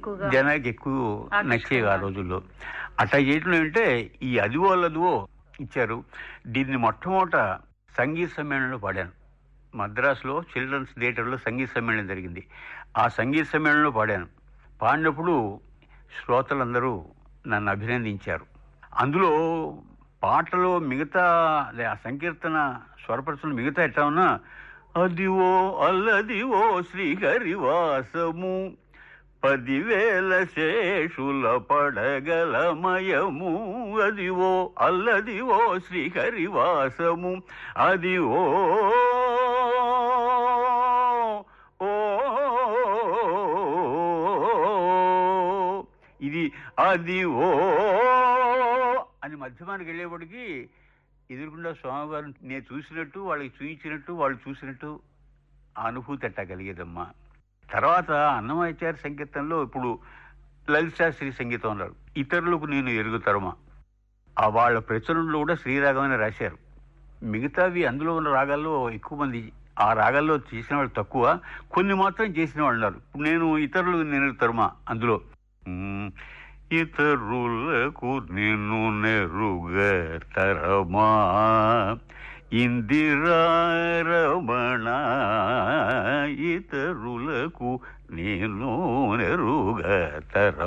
ఎక్కువగా జనానికి ఎక్కువ నచ్చేవి ఆ రోజుల్లో అట్లా చేయటం ఏంటంటే ఈ అదివో అదివో ఇచ్చారు దీన్ని మొట్టమొదట సంగీత సమ్మేళనంలో పాడాను మద్రాసులో చిల్డ్రన్స్ థియేటర్లో సంగీత సమ్మేళనం జరిగింది ఆ సంగీత సమ్మేళనంలో పాడాను పాడినప్పుడు శ్రోతలందరూ నన్ను అభినందించారు అందులో పాటలో మిగతా అదే ఆ సంకీర్తన స్వరపరచడం మిగతా ఎట్లా ఉన్నా అదివో అల్లదివో శ్రీహరివాసము పదివేల శేషుల పడగలమయము అదివో అల్లదివో శ్రీహరివాసము అదివో ఓ ఇది అది ఓ అని మధ్యమానికి వెళ్ళేప్పటికీ ఎదురుకుండా స్వామివారిని నేను చూసినట్టు వాళ్ళకి చూయించినట్టు వాళ్ళు చూసినట్టు ఆ అనుభూతి అట్టా కలిగేదమ్మా తర్వాత అన్నమాచార్య సంగీతంలో ఇప్పుడు లలిత శాస్త్రి సంగీతం అన్నారు ఇతరులకు నేను ఎరుగుతరమా ఆ వాళ్ళ ప్రచురణలో కూడా శ్రీరాగమని రాశారు మిగతావి అందులో ఉన్న రాగాల్లో ఎక్కువ మంది ఆ రాగాల్లో చేసిన వాళ్ళు తక్కువ కొన్ని మాత్రం చేసిన వాళ్ళు ఉన్నారు ఇప్పుడు నేను ఇతరులు నేను తరుమా అందులో మ్, ఇతరులకు నిన్ను నెరుగ తరమా ఇందిరారమణ ఇతరులకు నేను నెరుగ తరమా